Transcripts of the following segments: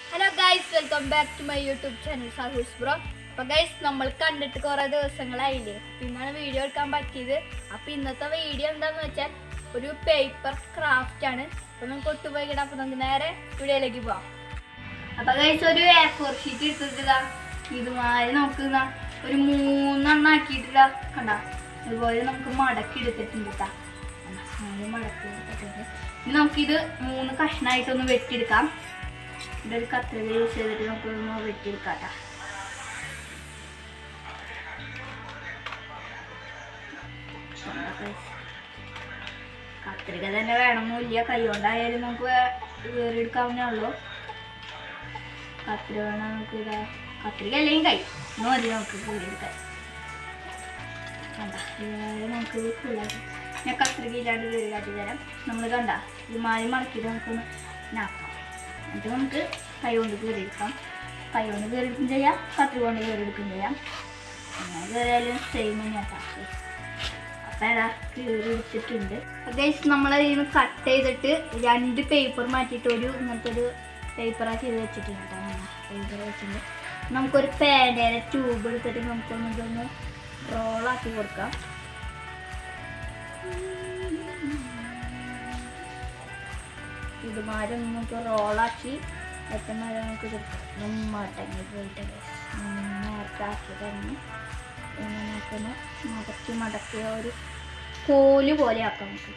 Hello guys welcome back to my YouTube channel സാഹൂസ് bro അപ്പൊ guys നമ്മൾ കണ്ടിട്ട് കുറെ ദിവസങ്ങളായില്ലേ പിന്നാണ് വീഡിയോ എടുക്കാൻ പറ്റിയത് അപ്പൊ ഇന്നത്തെ വീഡിയോ എന്താന്ന് വെച്ചാൽ ഒരു പേപ്പർ ക്രാഫ്റ്റ് ആണ് അപ്പൊ നമുക്ക് ഒട്ടുപോയിക്കിടാം അപ്പൊ നമുക്ക് നേരെ വീഡിയോയിലേക്ക് പോവാം അപ്പൊ ഗൈസ് ഒരു എ ഫോർ ഷീറ്റ് എടുത്തിട്ടില്ല ഇതുമാതിരി നമുക്ക് ഇതാ ഒരു മൂന്നെണ്ണം ആക്കിയിട്ടില്ല കണ്ട ഇതുപോലെ നമുക്ക് മടക്കി എടുത്തിട്ടുണ്ട് കേട്ടാ മടക്കി എടുത്തിട്ടുണ്ട് ഇനി നമുക്കിത് മൂന്ന് കഷ്ണമായിട്ടൊന്ന് വെട്ടിയെടുക്കാം ഇതൊരു കത്രിക യൂസ് ചെയ്തിട്ട് നമുക്കൊന്ന് വെട്ടിയെടുക്കാം ട്ടാ. കണ്ടോ guys? കത്രിക തന്നെ വേണമെന്നില്ല കൈ കൊണ്ടായാലും നമുക്ക് കയറിയെടുക്കാവുന്നേ ഉള്ളൂ കത്രിക വേണം നമുക്ക് ഇതാ കത്രിക അല്ലെങ്കിൽ കൈ ഒന്ന് മതി നമുക്ക് കീറിയെടുക്കാൻ കണ്ട ഇതുപോലെ നമുക്ക് ഇത് ഫുള്ളാക്കി ഞാൻ കത്രിക ഇല്ലാണ്ട് കയറി കാട്ടി തരാം നമ്മൾ കണ്ട ഇത് മാറി മടക്കിയിട്ട് നമുക്കൊന്ന് നാക്കാം എന്നിട്ട് നമുക്ക് കൈ കൊണ്ട് കയറിയെടുക്കാം കൈ കൊണ്ട് കയറിയെടുക്കും ചെയ്യാം കത്രിക കൊണ്ട് കയറിയെടുക്കും ചെയ്യാം അങ്ങനെ കയറിയാലും സെയിം തന്നെയാട്ടാ അപ്പം ഏതാ കീറി എടുത്തിട്ടുണ്ട് ഗൈസ് നമ്മൾ ഇതിന് കട്ട് ചെയ്തിട്ട് രണ്ട് പേപ്പർ മാറ്റിയിട്ട് ഒരു ഇങ്ങനത്തെ ഒരു പേപ്പറാക്കി ചെയ്ത് വെച്ചിട്ടുണ്ട് കേട്ടോ പേപ്പർ വെച്ചിട്ടുണ്ട് നമുക്കൊരു പാൻറ്റേരെ ട്യൂബ് എടുത്തിട്ട് നമുക്കൊന്ന് ഇതൊന്ന് റോളാക്കി കൊടുക്കാം ഇതുമാതിരി ഒന്ന് നമുക്ക് റോളാക്കി എത്തുമാതിരി നമുക്ക് ഇത് മടങ്ങി പോയിട്ട് നേരത്തെ ആക്കി തന്നെ പിന്നെ നമുക്കൊന്ന് മടക്കി മടക്കി ഒരു കോല് പോലെ ആക്കാം നമുക്ക്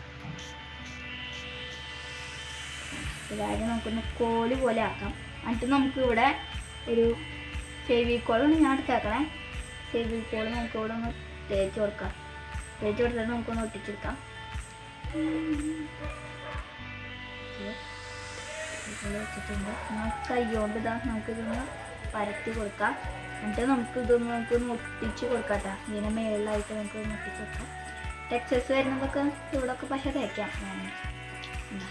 ഇതായത് നമുക്കൊന്ന് കോല് പോലെ ആക്കാം എന്നിട്ട് നമുക്ക് ഇവിടെ ഒരു ഫെവിക്കോളാണ് ഞാൻ എടുത്തേക്കണേ ഫെവിക്കോൾ നമുക്ക് ഇവിടെ ഒന്ന് തേച്ച് കൊടുക്കാം തേച്ച് കൊടുത്തിട്ട് നമുക്കൊന്ന് ഒട്ടിച്ചെടുക്കാം ഇതുപോലെ വെച്ചിട്ടുണ്ട് നമുക്ക് കൈ കൊണ്ട് ഇതാ നമുക്കിതൊന്ന് പരത്തി കൊടുക്കാം എന്നിട്ട് നമുക്ക് ഇതൊന്ന് നമുക്കൊന്ന് ഒട്ടിച്ച് കൊടുക്കാം കേട്ടോ ഇതിന് മേളിലായിട്ട് നമുക്ക് ഒന്ന് ഒട്ടിച്ച് കൊടുക്കാം ടെക്സസ് വരുന്നതൊക്കെ ഇവിടെയൊക്കെ പക്ഷെ തേക്കാം വേണമെങ്കിൽ. ഇതാ.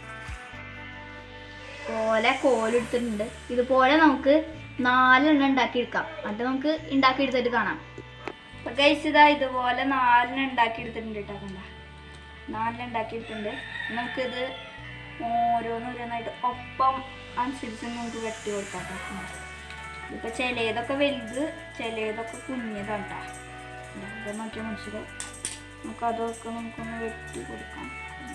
പോലെ കോലെടുത്തിട്ടുണ്ട് ഇതുപോലെ നമുക്ക് നാലെണ്ണം ഉണ്ടാക്കിയെടുക്കാം എന്നിട്ട് നമുക്ക് ഉണ്ടാക്കിയെടുത്തിട്ട് കാണാം അപ്പൊ ഗൈസ് ഇതാ ഇതുപോലെ നാലെണ്ണം ഉണ്ടാക്കിയെടുത്തിട്ടുണ്ട് കേട്ടോ കണ്ട നാലെണ്ണം ഉണ്ടാക്കിയെടുത്തിട്ടുണ്ട് നമുക്കിത് ഓരോന്നോരോന്നായിട്ട് ഒപ്പം അനുസരിച്ച് നമുക്ക് വെട്ടി കൊടുക്കാം കേട്ടോ ഇപ്പൊ ചിലതൊക്കെ വലുത് ചിലതൊക്കെ കുഞ്ഞതാണ് കേട്ടോ ഇതൊക്കെ നോക്കിയാൽ മനസ്സിലാവും നമുക്ക് അതൊക്കെ നമുക്കൊന്ന് വെട്ടി കൊടുക്കാം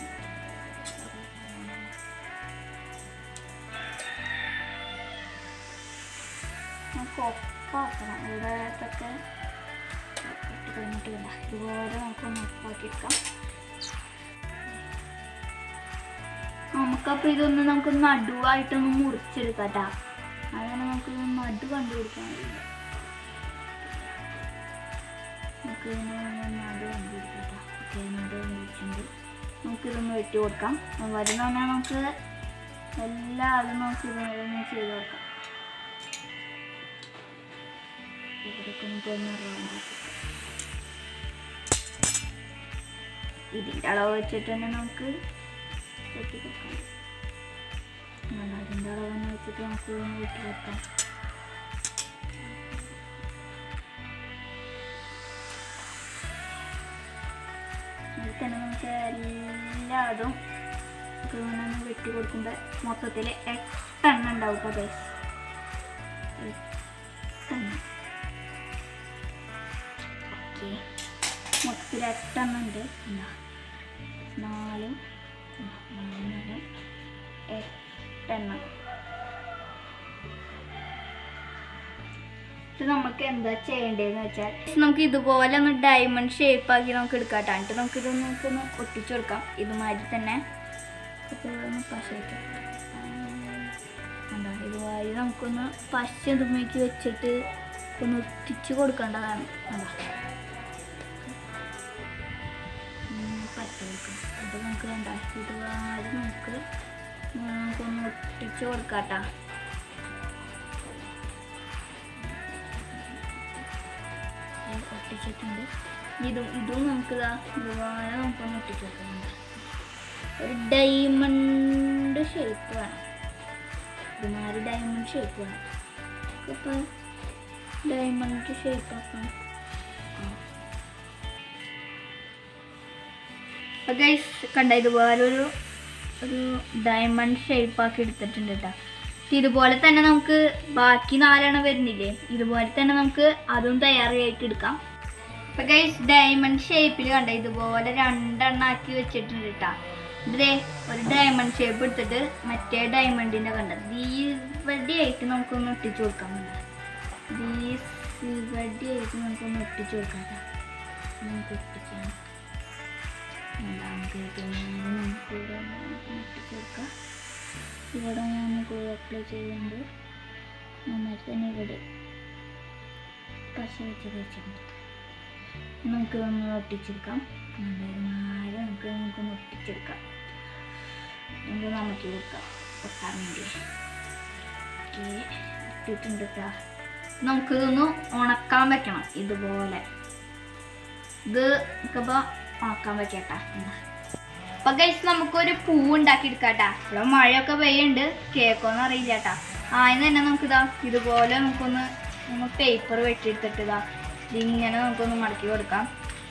നമുക്ക് ഒപ്പാക്കണം ഇവിടത്തൊക്കെ വെട്ടി കഴിഞ്ഞിട്ട് വേണ്ട ഇതുപോലെ നമുക്കൊന്ന് ഒപ്പാക്കിയെടുക്കാം നമുക്കപ്പോൾ ഇതൊന്ന് നമുക്ക് നടുവായിട്ടൊന്ന് മുറിച്ചെടുക്കാം കേട്ടോ അങ്ങനെ നമുക്ക് നടു കണ്ടുപിടിക്കാൻ കഴിയില്ല നമുക്ക് ഇതിനെ ഒന്ന് നടു കണ്ടുപിടിക്കാം ട്ടോ. ഓക്കെ നടു കണ്ടുപിടിച്ചിട്ടുണ്ട് നമുക്കിതൊന്ന് വെട്ടി കൊടുക്കാം വരുന്ന പറഞ്ഞാൽ നമുക്ക് എല്ലാതും നമുക്ക് ഇതൊന്ന് ചെയ്ത് കൊടുക്കാം ഇവിടേക്ക് നമുക്കൊന്ന് റൗണ്ട് ഇതിൻ്റെ അളവ് വെച്ചിട്ട് തന്നെ നമുക്ക് വെട്ടി കൊടുക്കാം അങ്ങനെ അതിൻ്റെ അളവ് തന്നെ വെച്ചിട്ട് നമുക്ക് ഇതൊന്ന് വെട്ടി കൊടുക്കാം അതിൽ തന്നെ നമുക്ക് എല്ലാതും നമുക്ക് ഇങ്ങനെ ഒന്ന് വെട്ടി കൊടുക്കുമ്പോൾ മൊത്തത്തിൽ എട്ടെണ്ണം ഉണ്ടാവും കേട്ടോ ഗൈസ് എട്ടെണ്ണം ഓക്കെ മൊത്തത്തിൽ എട്ടെണ്ണം ഉണ്ട് എന്താ നാല് മൂന്ന് എട്ടെണ്ണം ഇത് നമുക്ക് എന്താ ചെയ്യേണ്ടതെന്ന് വെച്ചാൽ നമുക്ക് ഇതുപോലെ ഒന്ന് ഡയമണ്ട് ഷേപ്പ് ആക്കി നമുക്ക് എടുക്കാം ട്ടോ. എന്നിട്ട് നമുക്ക് ഇതൊന്ന് നമുക്കൊന്ന് ഒട്ടിച്ചു കൊടുക്കാം ഇതുമാതിരി തന്നെ ഇതുപോലെ ഒന്ന് പശ വയ്ക്കാം എന്താ ഇതുമാതിരി നമുക്കൊന്ന് പശ ഇതുമേക്ക് വെച്ചിട്ട് ഒന്ന് ഒട്ടിച്ച് കൊടുക്കേണ്ടതാണ് എന്താ പറ്റ കൊടുക്കാം അത് നമുക്ക് വേണ്ട ഇതുമാതിരി നമുക്ക് നമുക്കൊന്ന് ഒട്ടിച്ച് കൊടുക്കാം ട്ടോ. ഇത് ഒട്ടിച്ചിട്ടുണ്ട് ഇതും ഇതും നമുക്ക് ഇതാ ഇതുപോലെ നമുക്കൊന്ന് ഒട്ടിച്ച് വെക്കുന്നുണ്ട് ഒരു ഡയമണ്ട് ഷേപ്പ് വേണം ഇതുമാതിരി ഡയമണ്ട് ഷേപ്പ് വേണം ഇപ്പം ഡയമണ്ട് ഷേപ്പ് ആക്കണം ഗൈസ് കണ്ട ഇതുപോലെ ഒരു ഒരു ഡയമണ്ട് ഷേപ്പ് ആക്കി എടുത്തിട്ടുണ്ട് കേട്ടോ ഇതുപോലെ തന്നെ നമുക്ക് ബാക്കി നാലെണ്ണം വരുന്നില്ലേ ഇതുപോലെ തന്നെ നമുക്ക് അതും തയ്യാറായിട്ട് എടുക്കാം ഇപ്പൊ ഗൈസ് ഡയമണ്ട് ഷേപ്പിൽ കണ്ട ഇതുപോലെ രണ്ടെണ്ണം ആക്കി വെച്ചിട്ടുണ്ട് കേട്ടാ ഇതേ ഒരു ഡയമണ്ട് ഷേപ്പ് എടുത്തിട്ട് മറ്റേ ഡയമണ്ടിന്റെ കണ്ട ദീവടി ആയിട്ട് നമുക്കൊന്ന് ഒട്ടിച്ചു കൊടുക്കാം ദീവടി ആയിട്ട് നമുക്കൊന്ന് ഒട്ടിച്ചു കൊടുക്കാം ട്ടാ. നമുക്ക് ഒട്ടിക്കാം എന്താ നമുക്ക് ഇതൊന്ന് നമുക്ക് ഇവിടെ ഒന്ന് ഒട്ടിച്ചു കൊടുക്കാം ഇവിടെ ഞാൻ കൂടെ അപ്ലൈ ചെയ്യുന്നുണ്ട് നന്നായിട്ട് തന്നെ ഇവിടെ പശ വെച്ച് വെച്ചിട്ടുണ്ട് നമുക്ക് ഒന്ന് ഒട്ടിച്ചെടുക്കാം നന്നായി നമുക്ക് നമുക്കൊന്ന് ഒട്ടിച്ചെടുക്കാം നമുക്ക് നമുക്ക് കൊടുക്കാം ഒട്ടാൻ വേണ്ടി ഓക്കെ ഇട്ടിട്ടുണ്ട് കേട്ടോ നമുക്കിതൊന്ന് ഉണക്കാൻ വെക്കണം ഇതുപോലെ ഇത് നമുക്കിപ്പോൾ ഉണക്കാൻ വെക്കട്ടാ അപ്പൊ ഗൈസ് നമുക്കൊരു പൂ ഉണ്ടാക്കി എടുക്കാട്ടാ ഇവിടെ മഴയൊക്കെ പെയ്യുണ്ട് കേക്കോന്ന് അറിയില്ല കേട്ടാ ആദ്യം തന്നെ നമുക്കിതാ ഇതുപോലെ നമുക്കൊന്ന് നമ്മൾ പേപ്പർ വെട്ടിയെടുത്തിട്ട് ഇതാ ഇതിങ്ങനെ നമുക്കൊന്ന് മടക്കി കൊടുക്കാം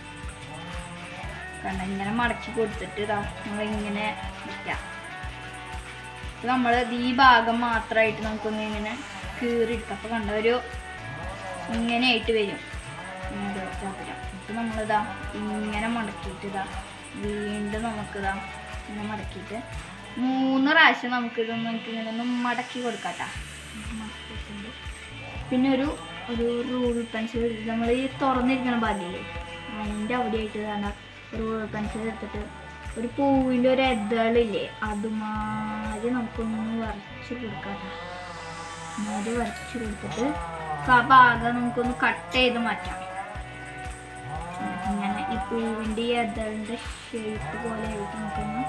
കണ്ട ഇങ്ങനെ മടക്കി കൊടുത്തിട്ട് ഇതാ നമ്മൾ ഇങ്ങനെ വെക്കാം നമ്മൾ ഈ ഭാഗം മാത്രമായിട്ട് നമുക്കൊന്ന് ഇങ്ങനെ കീറിയെടുക്കാം അപ്പൊ കണ്ട ഒരു ഇങ്ങനെ ആയിട്ട് വരും ഇങ്ങനെ ചാപ്പിടാം എന്നിട്ട് നമ്മളിതാ ഇങ്ങനെ മടക്കിയിട്ട് ഇതാ വീണ്ടും നമുക്കിതാ ഇങ്ങനെ മടക്കിയിട്ട് മൂന്ന് പ്രാവശ്യം നമുക്കിതൊന്ന് നമുക്ക് ഇങ്ങനെ ഒന്ന് മടക്കി കൊടുക്കാട്ടാ മടക്കിയിട്ടുണ്ട് പിന്നെ ഒരു ഒരു റൂൾ പെൻസിൽ നമ്മൾ ഈ തുറന്നിരിക്കണ ഭാഗമില്ലേ അതിൻ്റെ അവിടെയായിട്ട് ഇതാണ് റൂൾ പെൻസിൽ എടുത്തിട്ട് ഒരു പൂവിൻ്റെ ഒരു എതളില്ലേ അതുമാതിരി നമുക്കൊന്ന് വരച്ച് കൊടുക്കാട്ടാ അത് വരച്ച് കൊടുത്തിട്ട് ആ ഭാഗം നമുക്കൊന്ന് കട്ട് ചെയ്ത് മാറ്റാം ഇങ്ങനെ ഈ പൂവിൻ്റെ ഈ എതളിൻ്റെ ഷേപ്പ് പോലെ ആയിട്ട് നമുക്കൊന്ന്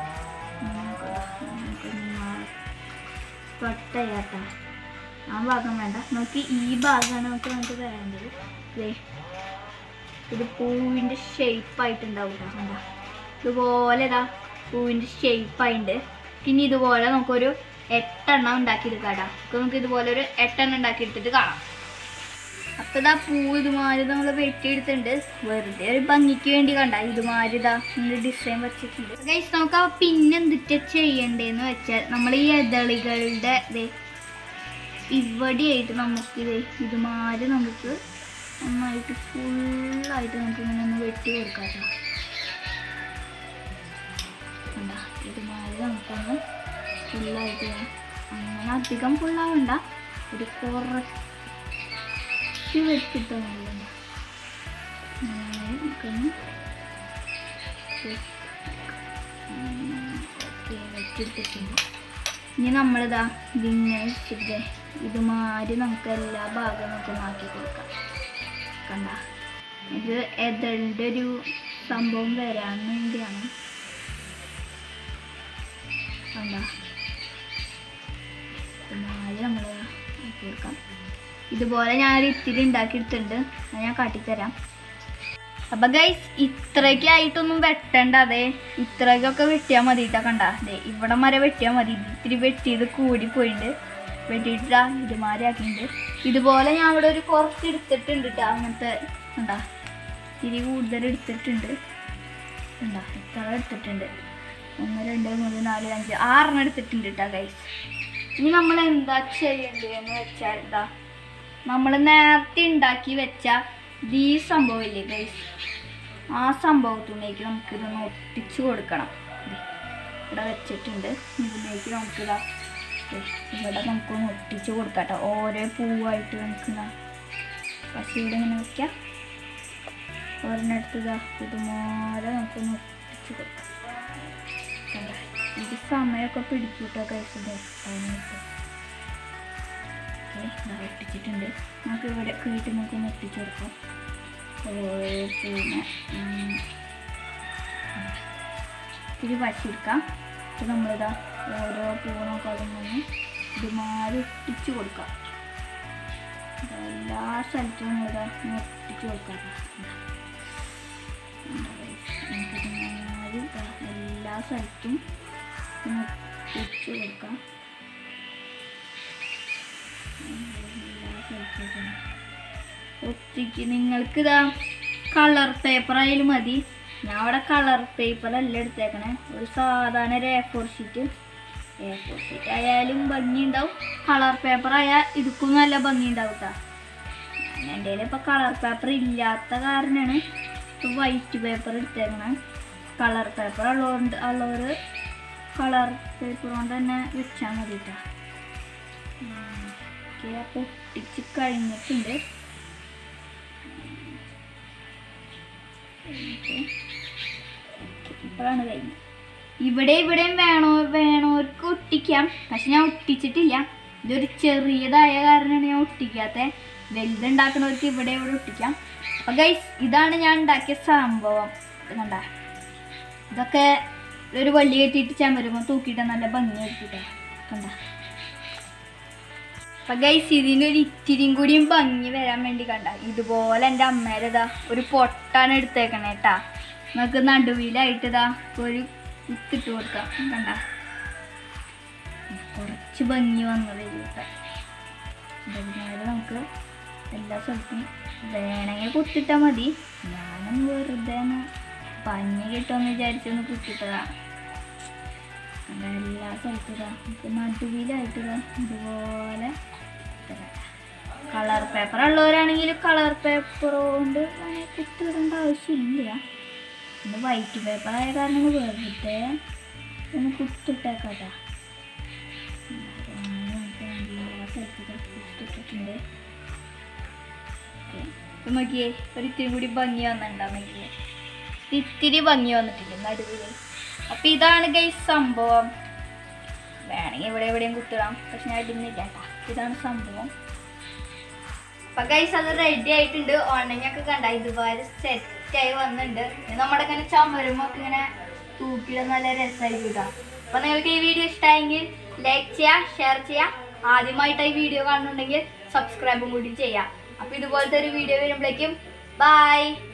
കട്ട് ചെയ്യാട്ടോ ആ ഭാഗം വേണ്ട നമുക്ക് ഈ ഭാഗമാണ് നമുക്ക് നമുക്ക് വേണ്ടത് ദേ ഇത് പൂവിൻ്റെ ഷേപ്പായിട്ടുണ്ടാവും കേട്ടോ കണ്ടോ ഇതുപോലെ ഇതാ പൂവിൻ്റെ ഷേപ്പായിട്ടുണ്ട് പിന്നെ ഇതുപോലെ നമുക്കൊരു എട്ടെണ്ണം ഉണ്ടാക്കിയെടുക്കാം കേട്ടോ അപ്പോൾ നമുക്ക് ഇതുപോലെ ഒരു എട്ടെണ്ണം ഉണ്ടാക്കിയെടുത്തിട്ട് കാണാം അപ്പൊ ഇതാ പൂ ഇതുമാതിരി നമ്മൾ വെട്ടിയെടുത്തിട്ടുണ്ട് വെറുതെ ഒരു ഭംഗിക്ക് വേണ്ടി കണ്ട ഇതുമാതിരി ഇതാ നമ്മൾ ഡിസൈൻ വെച്ചിട്ടുണ്ട് ഗൈസ് നമുക്ക് ആ പിന്നെ എന്തിട്ട് ചെയ്യണ്ടേന്ന് വെച്ചാൽ നമ്മൾ ഈ എതളികളുടെ ദേ ഇവിടെയായിട്ട് നമുക്കിത് ഇതുമാതിരി നമുക്ക് നന്നായിട്ട് ഫുള്ളായിട്ട് നമുക്ക് ഇങ്ങനെ ഒന്ന് വെട്ടി കൊടുക്കാം ട്ടോ. കണ്ടാ ഇതുമാതിരി നമുക്കൊന്ന് ഫുള്ളായിട്ട് ഇങ്ങനെ അങ്ങനെ അധികം ഫുള്ളാവണ്ട ഒരു കുറച്ച് വെച്ചിട്ട് നല്ലതാണ് നമുക്കൊന്ന് ഓക്കെ വെച്ചെടുത്തിട്ടുണ്ട് ഇനി നമ്മളിതാ ഇതിങ്ങനെ വെച്ചിട്ട് ഇതുമാതിരി നമുക്ക് എല്ലാ ഭാഗവും നമുക്ക് മാറ്റി കൊടുക്കാം കണ്ട ഇത് എതളിൻ്റെ ഒരു സംഭവം വരാൻ വേണ്ടിയാണ് കണ്ട ഇതുമാതിരി നമ്മൾ ആക്കി കൊടുക്കാം ഇതുപോലെ ഞാൻ ഇത്തിരി ഉണ്ടാക്കിയെടുത്തിട്ടുണ്ട് അത് ഞാൻ കാട്ടിത്തരാം അപ്പൊ ഗൈസ് ഇത്രയ്ക്കായിട്ടൊന്നും വെട്ടണ്ട അതെ ഇത്രയ്ക്കൊക്കെ വെട്ടിയാൽ മതി കേട്ടോ കണ്ട അതെ ഇവിടെ വരെ വെട്ടിയാൽ മതി ഇത് ഇത്തിരി വെട്ടിയത് കൂടി പോയിട്ടുണ്ട് വെട്ടിയിട്ടാ ഇതുമാതിരി ആക്കിയിട്ടുണ്ട് ഇതുപോലെ ഞാൻ ഇവിടെ ഒരു കുറച്ച് എടുത്തിട്ടുണ്ട് കേട്ടോ അങ്ങനത്തെ കണ്ടാ ഇത്തിരി കൂടുതൽ എടുത്തിട്ടുണ്ട് കണ്ടാ ഇത്ര എടുത്തിട്ടുണ്ട് ഒന്ന് രണ്ട് മൂന്ന് നാല് അഞ്ച് ആറെണ്ണം എടുത്തിട്ടുണ്ട് കേട്ടോ ഗൈസ് ഇനി നമ്മൾ എന്താ ചെയ്യേണ്ടതെന്ന് വെച്ചാൽ ഇതാ നമ്മൾ നേരത്തെ ഉണ്ടാക്കി വെച്ച ഈ സംഭവമില്ലേ ഗൈസ് ആ സംഭവത്തിലേക്ക് നമുക്കിതൊന്ന് ഒട്ടിച്ചു കൊടുക്കണം ദേ, ഇവിടെ വെച്ചിട്ടുണ്ട് ഇതിലേക്ക് നമുക്കിതാ ദേ, ഇവിടെ നമുക്കൊന്ന് ഒട്ടിച്ചു കൊടുക്കാം കേട്ടോ ഓരോ പൂവായിട്ട് നമുക്ക് പക്ഷേ ഇവിടെ ഇങ്ങനെ വയ്ക്കാം ഒരെണ്ണടുത്ത് ഇതാ ഇതുപോലെ നമുക്കൊന്ന് ഒട്ടിച്ചു കൊടുക്കാം കണ്ടോ? ഇത് സമയമൊക്കെ പിടിക്കൂട്ടോ ഗൈസ് ഇത് അതിനകത്ത് ഓക്കെ ഇതാ ഒട്ടിച്ചിട്ടുണ്ട് നമുക്ക് ഇവിടെ വീട്ടിൽ നമുക്ക് ഒന്ന് ഒട്ടിച്ചു കൊടുക്കാം ഓരോ പൂവിനെ ഉം, ഇത്തിരി വച്ചെടുക്കാം ഇത് നമ്മളിതാ ഓരോ പൂവിനൊക്കെ അതിങ്ങനെ ഇതുമാതിരി ഒട്ടിച്ചു കൊടുക്കാം ഇതാ എല്ലാ സ്ഥലത്തും നമ്മളിതാ ഇങ്ങനെ ഒട്ടിച്ചു കൊടുക്കാം ഇതാ. എന്താ guys, നമുക്കിതുമാതിരി ഇതാ എല്ലാ സ്ഥലത്തും ഇങ്ങനെ ഒട്ടിച്ചു കൊടുക്കാം എല്ലാ സ്ഥലത്തും ഇങ്ങനെ ഒത്തിക്ക് നിങ്ങൾക്കിതാ കളർ പേപ്പർ ആയാലും മതി ഞാൻ അവിടെ കളർ പേപ്പർ അല്ല എടുത്തേക്കണേ ഒരു സാധാരണ ഒരു A four sheet A four sheet ആയാലും ഭംഗി ഉണ്ടാവും കളർ പേപ്പർ ആയാൽ ഇടുക്കും നല്ല ഭംഗി ഉണ്ടാവും കേട്ടോ എൻ്റെ കയ്യിൽ ഇപ്പോൾ കളർ പേപ്പർ ഇല്ലാത്ത കാരണമാണ് ഇപ്പോൾ വൈറ്റ് പേപ്പർ എടുത്തേക്കണം കളർ പേപ്പർ ഉള്ളതുകൊണ്ട് ഉള്ളവർ കളർ പേപ്പർ കൊണ്ട് തന്നെ വെച്ചാൽ മതി കേട്ടോ അപ്പോൾ ഒട്ടിച്ച് കഴിഞ്ഞിട്ടുണ്ട് ഇപ്പോഴാണ് കഴിഞ്ഞത് ഇവിടെ ഇവിടെയും വേണോ വേണോർക്ക് ഒട്ടിക്കാം പക്ഷെ ഞാൻ ഒട്ടിച്ചിട്ടില്ല ഇതൊരു ചെറിയതായ കാരണമാണ് ഞാൻ ഒട്ടിക്കാത്ത വലുതുണ്ടാക്കുന്നവർക്ക് ഇവിടെ ഇവിടെ ഒട്ടിക്കാം അപ്പൊ ഗൈസ് ഇതാണ് ഞാൻ ഉണ്ടാക്കിയ സംഭവം ഇത് കണ്ട ഇതൊക്കെ ഒരു വള്ളി കെട്ടിയിട്ട് ചമരുമ്പോൾ തൂക്കിയിട്ട് നല്ല ഭംഗിയായിരിക്കട്ടെ കണ്ട അപ്പൊ ഗൈസ് ഇതിനൊരു ഇത്തിരിയും കൂടിയും ഭംഗി വരാൻ വേണ്ടി കണ്ട ഇതുപോലെ എൻ്റെ അമ്മേരതാ ഒരു പൊട്ടാണ് എടുത്തേക്കണേ കേട്ടാ നമുക്ക് നടുവിലായിട്ട് ഇതാ ഒരു കുത്തിട്ട് കൊടുക്കാം കണ്ട കുറച്ച് ഭംഗി വന്നത് കേട്ടോ അതിനാൽ നമുക്ക് എല്ലാ സ്ഥലത്തും വേണമെങ്കിൽ കുത്തിട്ടാൽ മതി ഞാനും വെറുതെ ഒന്ന് ഭംഗി കിട്ടുമെന്ന് വിചാരിച്ചൊന്ന് കുത്തിട്ടതാണ് അത് എല്ലാ സ്ഥലത്തും ഇതാ നമുക്ക് നടുവിലായിട്ട് ഇതാ ഇതുപോലെ കളർ പേപ്പർ ഉള്ളവരാണെങ്കിൽ കളർ പേപ്പർ കൊണ്ട് അങ്ങനെ കുത്തിടേണ്ട ആവശ്യമില്ല പിന്നെ വൈറ്റ് പേപ്പർ ആയ കാരണം വെറുതെ ഒന്ന് കുത്തിട്ടേക്കാട്ടാ കുത്തിട്ടിട്ടുണ്ട് ഇപ്പൊ നോക്കിയേ ഒരു ഇത്തിരി കൂടി ഭംഗി വന്നിട്ടുണ്ടോ നോക്കിയേ ഇത്തിരി ഭംഗി വന്നിട്ടില്ല നടുവില് അപ്പൊ ഇതാണ് ഗൈസ് സംഭവം വേണമെങ്കിൽ ഇവിടെ എവിടെയും കുത്തിടാം പക്ഷെ ഞാൻ ഇടുന്നില്ല കേട്ടാ ഇതാണ് സംഭവം അപ്പൊ ഗൈസ് അത് റെഡി ആയിട്ടുണ്ട് ഓൺലൈൻ ഒക്കെ കണ്ട ഇതുപോലെ സെറ്റ് ആയി വന്നിട്ടുണ്ട് ഇത് നമ്മുടെ ഇങ്ങനെ ചമരുമ്പോ ഒക്കെ ഇങ്ങനെ തൂക്കിയിടാൻ നല്ല രസമായിരിക്കും കേട്ടോ അപ്പൊ നിങ്ങൾക്ക് ഈ വീഡിയോ ഇഷ്ടമായെങ്കിൽ ലൈക്ക് ചെയ്യുക ഷെയർ ചെയ്യുക ആദ്യമായിട്ട് ഈ വീഡിയോ കാണുന്നുണ്ടെങ്കിൽ സബ്സ്ക്രൈബും കൂടി ചെയ്യാം അപ്പൊ ഇതുപോലത്തെ ഒരു വീഡിയോ വരുമ്പോഴേക്കും ബൈ